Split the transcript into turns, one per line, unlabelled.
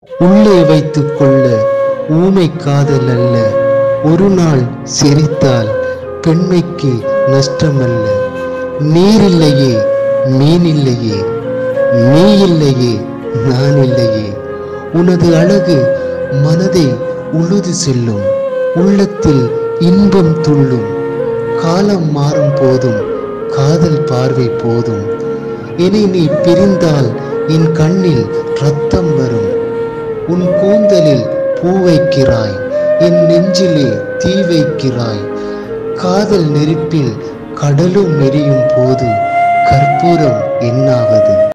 உள்ளே வைத்துக் கொள்ள ஊமை காதல் அல்ல ஒரு நாள் சிரித்தால் பெண்மைக்கு நஷ்டமல்ல நீரில்லையே மீன் இல்லையே நீ இல்லையே நான் இல்லையே உனது அழகு மனதை உழுது செல்லும் உள்ளத்தில் இன்பம் துள்ளும் காலம் மாறும் போதும் காதல் பார்வை போதும் இனி நீ பிரிந்தால் என் கண்ணில் ரத்தம் வரும் உன் கூந்தலில் பூ வைக்கிறாய் என் நெஞ்சிலே தீ வைக்கிறாய் காதல் நெருப்பில் கடலும் எரியும் போது கற்பூரம் என்னாவது